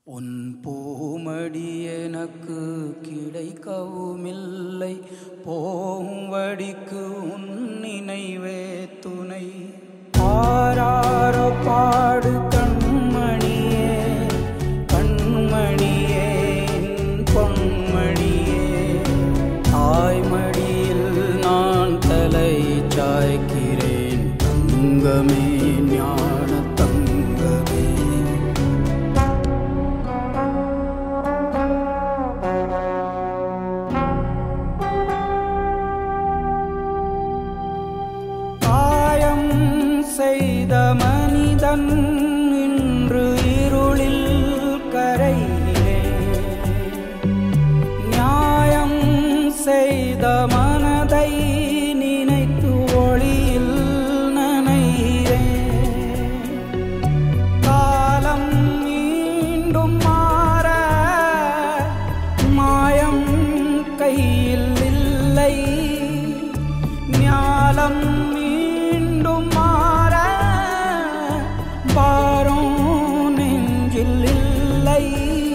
உன் பூமடி எனக்கு கிடைக்கவுமில்லை போம்படிக்கு உன் நினைவே துணை ஆராரோ பாடு கண்மணியே கண்மணியே என் பொன்மணியே தாய்மடியில் நான் தலை சாய்க்கிறேன் தங்கமே ஞான தங்கமே காயம் செய்த மனிதன் இன்று இருளில் கரையிலே நியாயம் செய்த மனதை நினைத்து ஒளியில் நனைகிறேன் காலம் மீண்டும் மாற மாயம் கையில் இல்லை ஞாலம் மீண்டும் மாற பாரம் நெஞ்சில் இல்லை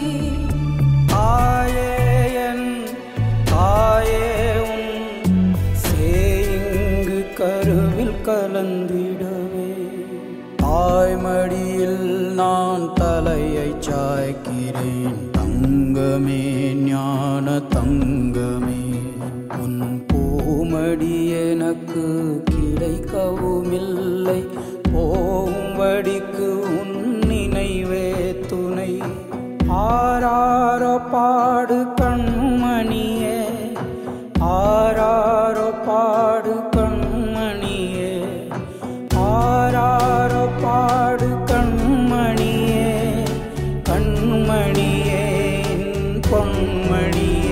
ஆயே என் ஆயே உன் சேயிங்கு கருவில் கலந்திடவே தாய்மடியில் நான் தலையை சாய்க்கிறேன் தங்கமே ஞான தங்கமே உன் பூமடி எனக்கு கிடைக்கவுமில்லை போம்படிக்கு உன் நினைவே துணை ஆராரோ பாடு கண்மணியே ஆராரோ பாடு கண்மணியே ஆராரோ பாடு கண்மணியே கண்மணியே என் பொன்மணியே